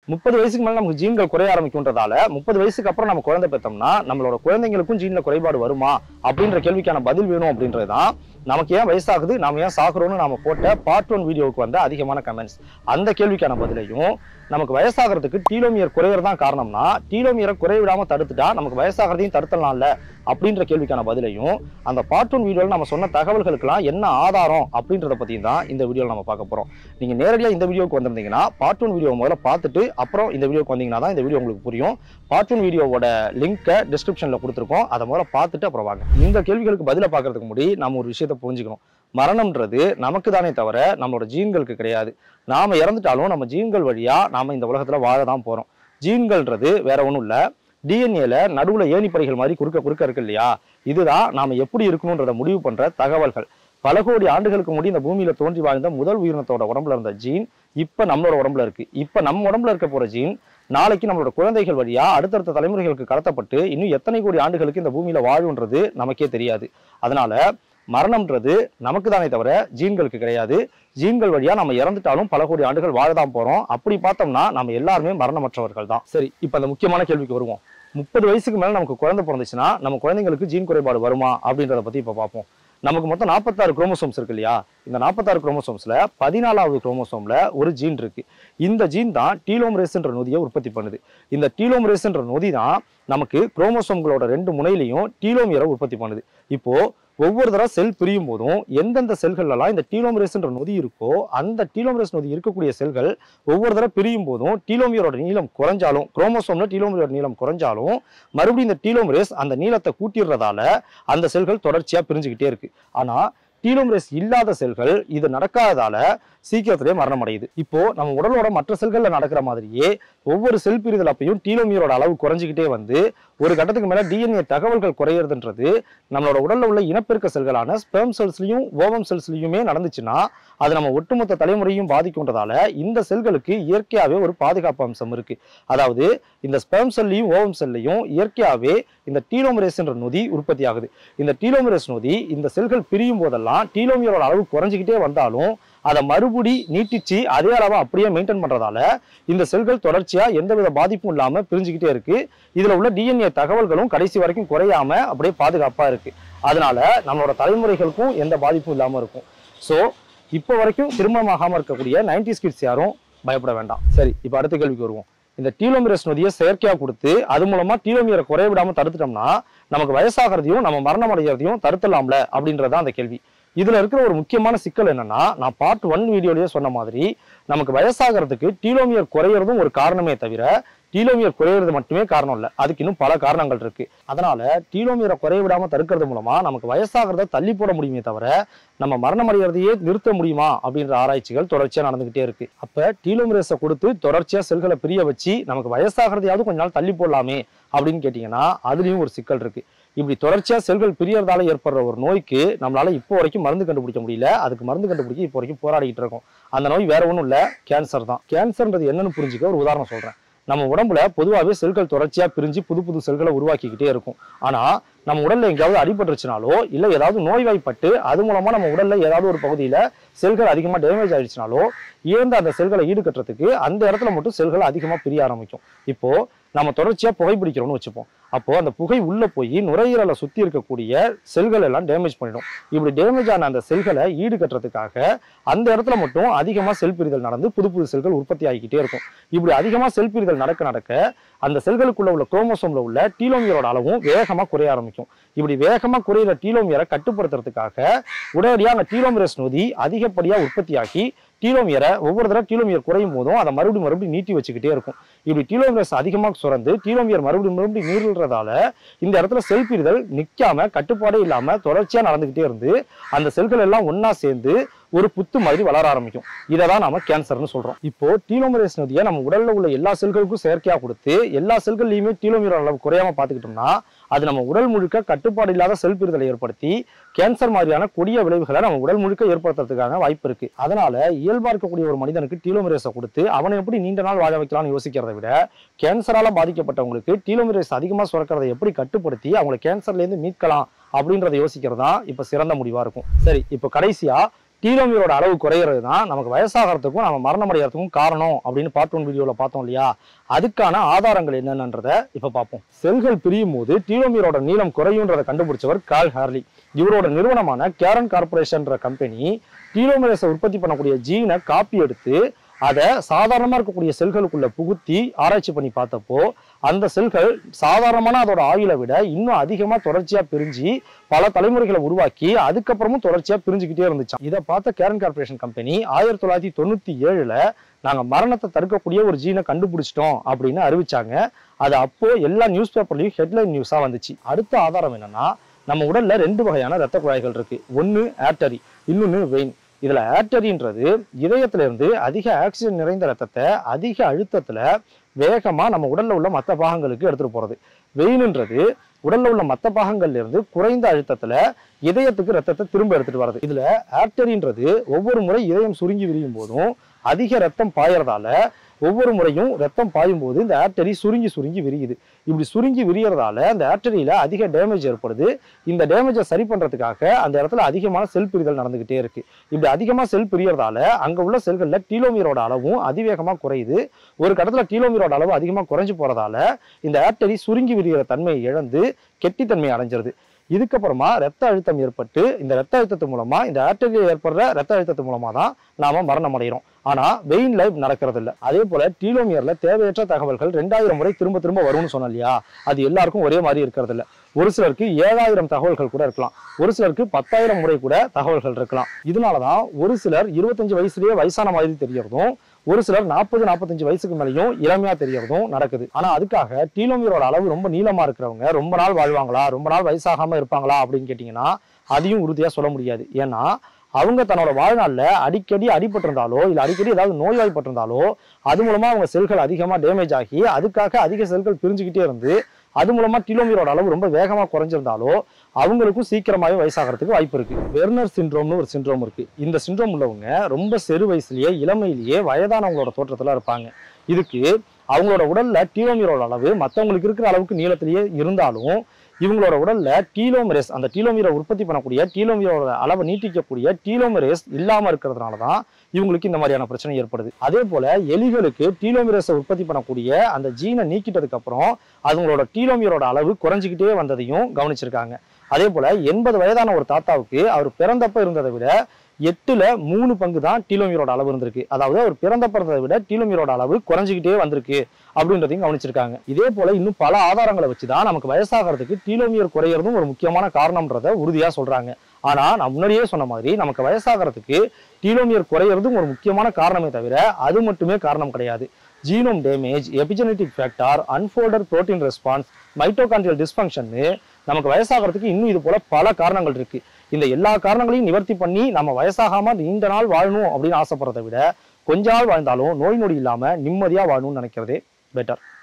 முப்பது வயசுக்கு மேல நமக்கு ஜீன்கள் குறைய ஆரம்பிக்கும்ன்றதால முப்பது வயசுக்கு அப்புறம் நம்ம குழந்தை பெற்றோம்னா நம்மளோட குழந்தைங்களுக்கும் ஜீன்ல குறைபாடு வருமா அப்படின்ற கேள்விக்கான பதில் வேணும் அப்படின்றதுதான் நமக்கு ஏன் வயசாகுது நாம ஏன் சாகுறோம்னு நாம போட்ட பார்ட் ஒன் வீடியோவுக்கு வந்த அதிகமான கமெண்ட்ஸ் அந்த கேள்விக்கான பதிலையும் நமக்கு வயசாகிறதுக்கு டீலோமியர் குறையறதான் காரணம்னா டீலோமியரை குறைய விடாம தடுத்துட்டா நமக்கு வயசாகிறதையும் தடுத்தலாம்ல அப்படின்ற கேள்விக்கான பதிலையும் அந்த பார்ட் ஒன் வீடியோவில் நம்ம சொன்ன தகவல்களுக்கெல்லாம் என்ன ஆதாரம் அப்படின்றத பற்றியும் தான் இந்த வீடியோவில் நம்ம பார்க்க போகிறோம் நீங்கள் நேரடியாக இந்த வீடியோவுக்கு வந்திருந்தீங்கன்னா பார்ட் ஒன் வீடியோ முதல்ல பார்த்துட்டு அப்புறம் இந்த வீடியோக்கு வந்தீங்கன்னா தான் இந்த வீடியோ உங்களுக்கு புரியும் பார்ட் ஒன் வீடியோவோட லிங்க்கை டிஸ்கிரிப்ஷனில் கொடுத்துருக்கோம் அதை முதல்ல பார்த்துட்டு அப்புறம் வாங்க இந்த கேள்விகளுக்கு பதிலை பார்க்கறதுக்கு முன்னாடி நம்ம ஒரு விஷயத்தை புரிஞ்சுக்கணும் மரணம்ன்றது நமக்கு தானே தவிர நம்மளோட ஜீன்களுக்கு கிடையாது நாம இறந்துட்டாலும் நம்ம ஜீன்கள் வழியா நாம இந்த உலகத்துல வாழ தான் போறோம் ஜீன்கள்ன்றது வேற ஒன்றும் இல்லை டிஎன்ஏல நடுவுல ஏணிப்படிகள் மாதிரி குறுக்க குறுக்க இருக்கு இல்லையா இதுதான் நாம எப்படி இருக்கணுன்றத முடிவு பண்ற தகவல்கள் பல கோடி ஆண்டுகளுக்கு முன்னாடி இந்த பூமியில தோன்றி வாழ்ந்த முதல் உயிரினத்தோட உடம்புல இருந்த ஜீன் இப்ப நம்மளோட உடம்புல இருக்கு இப்ப நம்ம உடம்புல இருக்க போற ஜீன் நாளைக்கு நம்மளோட குழந்தைகள் வழியா அடுத்தடுத்த தலைமுறைகளுக்கு கடத்தப்பட்டு இன்னும் எத்தனை கோடி ஆண்டுகளுக்கு இந்த பூமியில வாழுன்றது நமக்கே தெரியாது அதனால மரணம்ன்றது நமக்கு தானே தவிர ஜீன்களுக்கு கிடையாது ஜீன்கள் வழியா நம்ம இறந்துட்டாலும் பல கோடி ஆண்டுகள் வாழதான் போறோம் அப்படி பார்த்தோம்னா நம்ம எல்லாருமே மரணமற்றவர்கள் தான் சரி இப்ப அந்த முக்கியமான கேள்விக்கு வருவோம் முப்பது வயசுக்கு மேல நமக்கு குழந்தை பிறந்துச்சுன்னா நம்ம குழந்தைங்களுக்கு ஜீன் குறைபாடு வருமா அப்படின்றத பத்தி இப்ப பார்ப்போம் நமக்கு மொத்தம் நாற்பத்தாறு குரோமோசோம்ஸ் இருக்கு இல்லையா இந்த நாற்பத்தாறு குரோமோசோம்ஸ்ல பதினாலாவது குரோமோசோம்ல ஒரு ஜீன் இருக்கு இந்த ஜீன் தான் டீலோமரேஸ்ன்ற நொதியை உற்பத்தி பண்ணுது இந்த டீலோமரேஸ்ன்ற நொதி தான் நமக்கு குரோமோசோம்களோட ரெண்டு முனையிலையும் டீலோமியரை உற்பத்தி பண்ணுது இப்போ ஒவ்வொரு தடவை செல் பிரியும் போதும் எந்தெந்த செல்கள்லாம் இந்த டீலோமரேஸ்ன்ற நொதி இருக்கோ அந்த டீலோமரேஸ் நொதி இருக்கக்கூடிய செல்கள் ஒவ்வொரு தடவை பிரியும் போதும் டீலோமியரோட நீளம் குறைஞ்சாலும் குரோமோசோம்ல டீலோமியரோட நீளம் குறைஞ்சாலும் மறுபடியும் இந்த டீலோமரேஸ் அந்த நீளத்தை கூட்டிடுறதால அந்த செல்கள் தொடர்ச்சியா பிரிஞ்சுக்கிட்டே இருக்கு ஆனா டீலோமரேஸ் இல்லாத செல்கள் இது நடக்காததால சீக்கிரத்திலே மரணம் அடையுது இப்போ நம்ம உடலோட மற்ற செல்கள்ல நடக்கிற மாதிரியே ஒவ்வொரு செல் பிரிதல் அப்பையும் டீலோமியரோட அளவு குறைஞ்சிக்கிட்டே வந்து ஒரு கட்டத்துக்கு மேல டிஎன்ஏ தகவல்கள் குறையிறதுன்றது நம்மளோட உடல்ல உள்ள இனப்பெருக்க செல்களான ஸ்பெர்ம் செல்ஸ்லயும் ஓவம் செல்ஸ்லயுமே நடந்துச்சுன்னா அது நம்ம ஒட்டுமொத்த தலைமுறையும் பாதிக்கும்ன்றதால இந்த செல்களுக்கு இயற்கையாவே ஒரு பாதுகாப்பு அம்சம் இருக்கு அதாவது இந்த ஸ்பெர்ம் செல்லையும் ஓவம் செல்லையும் இயற்கையாவே இந்த டீலோமரேஸ்ன்ற நொதி உற்பத்தி ஆகுது இந்த டீலோமரேஸ் நொதி இந்த செல்கள் பிரியும் போதெல்லாம் டீலோமியரோட அளவு குறைஞ்சிக்கிட்டே வந்தாலும் அதை மறுபடி நீட்டிச்சு அதே அளவை அப்படியே மெயின்டைன் பண்றதால இந்த செல்கள் தொடர்ச்சியா எந்தவித பாதிப்பும் இல்லாம பிரிஞ்சுக்கிட்டே இருக்கு இதுல உள்ள டிஎன்ஏ தகவல்களும் கடைசி வரைக்கும் குறையாம அப்படியே பாதுகாப்பா இருக்கு அதனால நம்மளோட தலைமுறைகளுக்கும் எந்த பாதிப்பும் இல்லாம இருக்கும் ஸோ இப்போ வரைக்கும் திருமணமாகாம இருக்கக்கூடிய நைன்டி கிட்ஸ் யாரும் பயப்பட வேண்டாம் சரி இப்போ அடுத்த கேள்விக்கு வருவோம் இந்த டீலோமிரஸ் நொதியை செயற்கையா கொடுத்து அது மூலமா டீலோமியரை குறைய விடாம தடுத்துட்டோம்னா நமக்கு வயசாகிறதையும் நம்ம மரணம் அடைகிறதையும் தடுத்தலாம்ல அப்படின்றதான் அந்த கேள்வி இதுல இருக்கிற ஒரு முக்கியமான சிக்கல் என்னன்னா நான் பார்ட் ஒன் வீடியோலயே சொன்ன மாதிரி நமக்கு வயசாகிறதுக்கு டீலோமியர் குறையிறதும் ஒரு காரணமே தவிர டீலோமியர் குறையிறது மட்டுமே காரணம் இல்லை அதுக்கு இன்னும் பல காரணங்கள் இருக்கு அதனால டீலோமியரை குறைய விடாம தடுக்கிறது மூலமா நமக்கு வயசாகிறத தள்ளி போட முடியுமே தவிர நம்ம மரணம் அடைகிறதையே நிறுத்த முடியுமா அப்படின்ற ஆராய்ச்சிகள் தொடர்ச்சியா நடந்துகிட்டே இருக்கு அப்ப டீலோமிரஸை கொடுத்து தொடர்ச்சியா செல்களை பிரிய வச்சு நமக்கு வயசாகிறதையாவது கொஞ்ச நாள் தள்ளி போடலாமே அப்படின்னு கேட்டீங்கன்னா அதுலயும் ஒரு சிக்கல் இருக்கு இப்படி தொடர்ச்சியா செல்கள் பிரியறதால ஏற்படுற ஒரு நோய்க்கு நம்மளால இப்போ வரைக்கும் மருந்து கண்டுபிடிக்க முடியல அதுக்கு மருந்து கண்டுபிடிக்க இப்போ வரைக்கும் போராடிட்டு இருக்கோம் அந்த நோய் வேற ஒன்றும் இல்ல கேன்சர் தான் கேன்சர்ன்றது என்னன்னு புரிஞ்சுக்க ஒரு உதாரணம் சொல்றேன் நம்ம உடம்புல பொதுவாகவே செல்கள் தொடர்ச்சியா பிரிஞ்சு புது புது செல்களை உருவாக்கிக்கிட்டே இருக்கும் ஆனா நம்ம உடல்ல எங்கேயாவது அடிபட்டுருச்சுனாலோ இல்ல ஏதாவது நோய்வாய்ப்பட்டு அது மூலமா நம்ம உடல்ல ஏதாவது ஒரு பகுதியில செல்கள் அதிகமா டேமேஜ் ஆயிடுச்சுனாலோ இழந்த அந்த செல்களை ஈடுகட்டுறதுக்கு அந்த இடத்துல மட்டும் செல்கள் அதிகமா பிரிய ஆரம்பிக்கும் இப்போ நம்ம தொடர்ச்சியா புகைப்பிடிக்கிறோம்னு வச்சுப்போம் அப்போ அந்த புகை உள்ள போய் நுரையீரலை சுத்தி இருக்கக்கூடிய செல்கள் எல்லாம் டேமேஜ் பண்ணிடும் இப்படி டேமேஜ் ஆன அந்த செல்களை ஈடுகட்டுறதுக்காக அந்த இடத்துல மட்டும் அதிகமா செல் பிரிதல் நடந்து புது புது செல்கள் உற்பத்தி ஆகிக்கிட்டே இருக்கும் இப்படி அதிகமா செல் பிரிதல் நடக்க நடக்க அந்த செல்களுக்குள்ள உள்ள குரோமோசோம்ல உள்ள டீலோமியரோட அளவும் வேகமா குறைய ஆரம்பிக்கும் இப்படி வேகமா குறையிற டீலோமியரை கட்டுப்படுத்துறதுக்காக உடனடியாக அந்த டீலோமியரஸ் நொதி அதிகப்படியா உற்பத்தியாகி டீலோமியரை ஒவ்வொரு தடவை டீலோமியர் குறையும் போதும் அதை மறுபடியும் மறுபடியும் நீட்டி வச்சுக்கிட்டே இருக்கும் இப்படி டீலோமியர்ஸ் அதிகமாக சுரந்து டீலோமியர் மறுபடியும் மறுபடியும் நீர்றதால இந்த இடத்துல செல் பிரிதல் நிக்காம கட்டுப்பாடே இல்லாம தொடர்ச்சியா நடந்துகிட்டே இருந்து அந்த செல்கள் எல்லாம் ஒண்ணா சேர்ந்து ஒரு புத்து மாதிரி வளர ஆரம்பிக்கும் இதை தான் நாம கேன்சர்னு சொல்றோம் இப்போ டீலோமரேஸ் நொதியை நம்ம உடல்ல உள்ள எல்லா செல்களுக்கும் செயற்கையா கொடுத்து எல்லா செல்கள்லையுமே டீலோமியர் அளவு குறையாம பார்த்துக்கிட்டோம்னா அது நம்ம உடல் முழுக்க கட்டுப்பாடு இல்லாத செல் பிரிதலை ஏற்படுத்தி கேன்சர் மாதிரியான கொடிய விளைவுகளை நம்ம உடல் முழுக்க ஏற்படுத்துறதுக்கான வாய்ப்பு இருக்கு அதனால இயல்பா இருக்கக்கூடிய ஒரு மனிதனுக்கு டீலோமரேஸை கொடுத்து அவனை எப்படி நீண்ட நாள் வாழ வைக்கலாம்னு யோசிக்கிறதை விட கேன்சரால பாதிக்கப்பட்டவங்களுக்கு டீலோமரேஸ் அதிகமா சுரக்கிறதை எப்படி கட்டுப்படுத்தி அவங்களை கேன்சர்ல இருந்து மீட்கலாம் அப்படின்றத யோசிக்கிறது தான் இப்ப சிறந்த முடிவா இருக்கும் சரி இப்போ கடைசியா டீலோமியரோட அளவு குறையிறது தான் நமக்கு வயசாகிறதுக்கும் நம்ம மரணம் அடைகிறதுக்கும் காரணம் அப்படின்னு பார்ட் ஒன் வீடியோவில் பார்த்தோம் இல்லையா அதுக்கான ஆதாரங்கள் என்னென்னன்றத இப்போ பார்ப்போம் செல்கள் பிரியும் போது டீலோமியரோட நீளம் குறையுன்றதை கண்டுபிடிச்சவர் கால் ஹார்லி இவரோட நிறுவனமான கேரன் கார்பரேஷன்ற கம்பெனி டீலோமியரஸை உற்பத்தி பண்ணக்கூடிய ஜீனை காப்பி எடுத்து அதை சாதாரணமா இருக்கக்கூடிய செல்களுக்குள்ள புகுத்தி ஆராய்ச்சி பண்ணி பார்த்தப்போ அந்த செல்கள் சாதாரணமான அதோட ஆயுளை விட இன்னும் அதிகமா தொடர்ச்சியா பிரிஞ்சு பல தலைமுறைகளை உருவாக்கி அதுக்கப்புறமும் தொடர்ச்சியா பிரிஞ்சுக்கிட்டே இருந்துச்சாம் இதை பார்த்த கேரன் கார்பரேஷன் கம்பெனி ஆயிரத்தி தொள்ளாயிரத்தி தொண்ணூத்தி ஏழுல நாங்க மரணத்தை தடுக்கக்கூடிய ஒரு ஜீனை கண்டுபிடிச்சிட்டோம் அப்படின்னு அறிவிச்சாங்க அது அப்போ எல்லா நியூஸ் பேப்பர்லயும் ஹெட்லைன் நியூஸா வந்துச்சு அடுத்த ஆதாரம் என்னன்னா நம்ம உடல்ல ரெண்டு வகையான ரத்த குழாய்கள் இருக்கு ஒன்னு ஆர்டரி இன்னொன்னு வெயின் இதுல ஆர்டரின்றது இதயத்துல இருந்து அதிக ஆக்சிஜன் நிறைந்த ரத்தத்தை அதிக அழுத்தத்துல வேகமா நம்ம உடல்ல உள்ள மற்ற பாகங்களுக்கு எடுத்துட்டு போறது வெயின்ன்றது உடல்ல உள்ள மற்ற பாகங்கள்ல இருந்து குறைந்த அழுத்தத்துல இதயத்துக்கு ரத்தத்தை திரும்ப எடுத்துட்டு வர்றது இதுல ஆர்டரின்றது ஒவ்வொரு முறை இதயம் சுருங்கி விரியும் போதும் அதிக ரத்தம் பாயறதால ஒவ்வொரு முறையும் ரத்தம் பாயும் போது இந்த ஆர்டரி சுருங்கி சுருங்கி விரியுது இப்படி சுருங்கி விரியறதால அந்த ஆர்டரியில அதிக டேமேஜ் ஏற்படுது இந்த டேமேஜை சரி பண்றதுக்காக அந்த இடத்துல அதிகமான செல் பிரிதல் நடந்துகிட்டே இருக்கு இப்படி அதிகமா செல் பிரியறதால அங்க உள்ள செல்கள்ல டீலோமியரோட அளவும் அதிவேகமா குறையுது ஒரு கட்டத்துல டீலோமியரோட அளவு அதிகமா குறைஞ்சு போறதால இந்த ஆர்டரி சுருங்கி விரிகிற தன்மையை இழந்து கெட்டித்தன்மை அடைஞ்சிருது இதுக்கப்புறமா ரத்த அழுத்தம் ஏற்பட்டு இந்த ரத்த அழுத்தத்து மூலமா இந்த ஆர்டரியில் ஏற்படுற ரத்த அழுத்தத்து மூலமா தான் நாம மரணம் அடைகிறோம் ஆனா வெயின்ல இப்படி நடக்கிறது இல்ல அதே போல டீலோமியர்ல தேவையற்ற தகவல்கள் ரெண்டாயிரம் முறை திரும்ப திரும்ப வரும்னு சொன்னோம் இல்லையா அது எல்லாருக்கும் ஒரே மாதிரி இருக்கிறது இல்ல ஒரு சிலருக்கு ஏழாயிரம் தகவல்கள் கூட இருக்கலாம் ஒரு சிலருக்கு பத்தாயிரம் முறை கூட தகவல்கள் இருக்கலாம் இதனாலதான் ஒரு சிலர் இருபத்தஞ்சு வயசுலயே வயசான மாதிரி தெரியறதும் ஒரு சிலர் நாற்பது நாற்பத்தஞ்சு வயசுக்கு மேலேயும் இளமையா தெரியறதும் நடக்குது ஆனா அதுக்காக டீலோமியரோட அளவு ரொம்ப நீளமா இருக்கிறவங்க ரொம்ப நாள் வாழ்வாங்களா ரொம்ப நாள் வயசாகாம இருப்பாங்களா அப்படின்னு கேட்டீங்கன்னா அதையும் உறுதியா சொல்ல முடியாது ஏன்னா அவங்க தன்னோட வாழ்நாள்ல அடிக்கடி அடிபட்டிருந்தாலோ இல்ல அடிக்கடி ஏதாவது நோய்வாய்ப்பட்டிருந்தாலோ அது மூலமா அவங்க செல்கள் அதிகமா டேமேஜ் ஆகி அதுக்காக அதிக செல்கள் பிரிஞ்சுக்கிட்டே இருந்து அது மூலமா டீலோமியரோட அளவு ரொம்ப வேகமா குறைஞ்சிருந்தாலோ அவங்களுக்கும் சீக்கிரமாவே வயசாகிறதுக்கு வாய்ப்பு இருக்கு வெர்னர் சிண்ட்ரோம்னு ஒரு சிண்ட்ரோம் இருக்கு இந்த சிண்ட்ரோம் உள்ளவங்க ரொம்ப சிறு வயசுலயே இளமையிலேயே வயதானவங்களோட தோற்றத்துல இருப்பாங்க இதுக்கு அவங்களோட உடல்ல டீலோமியரோட அளவு மத்தவங்களுக்கு இருக்கிற அளவுக்கு நீளத்திலேயே இருந்தாலும் இவங்களோட உடல்ல டீலோமரேஸ் அந்த டீலோமியரை உற்பத்தி பண்ணக்கூடிய டீலோமியரோட அளவை நீட்டிக்கக்கூடிய டீலோமரேஸ் இல்லாம இருக்கிறதுனால தான் இவங்களுக்கு இந்த மாதிரியான பிரச்சனை ஏற்படுது அதே போல எலிகளுக்கு டீலோமியரஸை உற்பத்தி பண்ணக்கூடிய அந்த ஜீனை நீக்கிட்டதுக்கு அப்புறம் அதுங்களோட டீலோமியரோட அளவு குறைஞ்சிக்கிட்டே வந்ததையும் கவனிச்சிருக்காங்க அதே போல எண்பது வயதான ஒரு தாத்தாவுக்கு அவர் பிறந்தப்ப இருந்ததை விட எட்டுல மூணு பங்கு தான் டீலோமியரோட அளவு இருந்திருக்கு அதாவது அவர் பிறந்த பிறந்ததை விட டீலோமியரோட அளவு குறைஞ்சிக்கிட்டே வந்திருக்கு அப்படின்றதையும் கவனிச்சிருக்காங்க இதே போல இன்னும் பல ஆதாரங்களை வச்சுதான் நமக்கு வயசாகிறதுக்கு டீலோமியர் குறையறதும் ஒரு முக்கியமான காரணம்ன்றத உறுதியா சொல்றாங்க ஆனா நான் முன்னாடியே சொன்ன மாதிரி நமக்கு வயசாகிறதுக்கு டீலோமியர் குறையறதும் ஒரு முக்கியமான காரணமே தவிர அது மட்டுமே காரணம் கிடையாது genome damage epigenetic factor unfolder protein response mitochondrial டிஸ்ஃபங்க்ஷன்னு நமக்கு வயசாகிறதுக்கு இன்னும் இது போல பல காரணங்கள் இருக்கு இந்த எல்லா காரணங்களையும் நிவர்த்தி பண்ணி நம்ம வயசாகாம நீண்ட நாள் வாழணும் அப்படின்னு ஆசைப்படுறதை விட கொஞ்ச நாள் வாழ்ந்தாலும் நோய் நொடி இல்லாம நிம்மதியா வாழணும்னு நினைக்கிறதே பெட்டர்